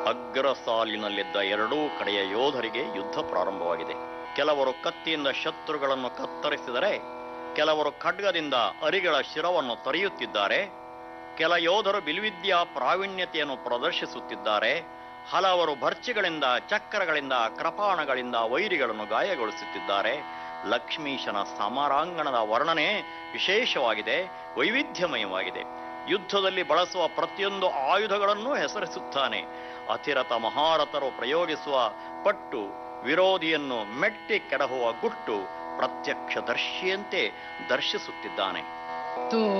ಅಗ್ರ ಸಾಲಿನಲ್ಲಿದ್ದ ಎರಡೂ ಕಡೆಯ ಯೋಧರಿಗೆ ಯುದ್ಧ ಪ್ರಾರಂಭವಾಗಿದೆ ಕೆಲವರು ಕತ್ತಿಯಿಂದ ಶತ್ರುಗಳನ್ನು ಕತ್ತರಿಸಿದರೆ ಕೆಲವರು ಖಡ್ಗದಿಂದ ಅರಿಗಳ ಶಿರವನ್ನು ತೊರೆಯುತ್ತಿದ್ದಾರೆ ಕೆಲ ಯೋಧರು ಬಿಲ್ವಿದ್ಯಾ ಪ್ರಾವೀಣ್ಯತೆಯನ್ನು ಪ್ರದರ್ಶಿಸುತ್ತಿದ್ದಾರೆ ಹಲವರು ಭರ್ಚಿಗಳಿಂದ ಚಕ್ರಗಳಿಂದ ಕೃಪಾಣಗಳಿಂದ ವೈರಿಗಳನ್ನು ಗಾಯಗೊಳಿಸುತ್ತಿದ್ದಾರೆ ಲಕ್ಷ್ಮೀಶನ ಸಮರಾಂಗಣದ ವರ್ಣನೆ ವಿಶೇಷವಾಗಿದೆ ವೈವಿಧ್ಯಮಯವಾಗಿದೆ ಯುದ್ಧದಲ್ಲಿ ಬಳಸುವ ಪ್ರತಿಯೊಂದು ಆಯುಧಗಳನ್ನೂ ಹೆಸರಿಸುತ್ತಾನೆ ಅತಿರಥ ಮಹಾರಥರು ಪ್ರಯೋಗಿಸುವ ಪಟ್ಟು ವಿರೋಧಿಯನ್ನು ಮೆಟ್ಟಿ ಕೆಡಹುವ ಗುಟ್ಟು ಪ್ರತ್ಯಕ್ಷದರ್ಶಿಯಂತೆ ದರ್ಶಿಸುತ್ತಿದ್ದಾನೆ ತೋ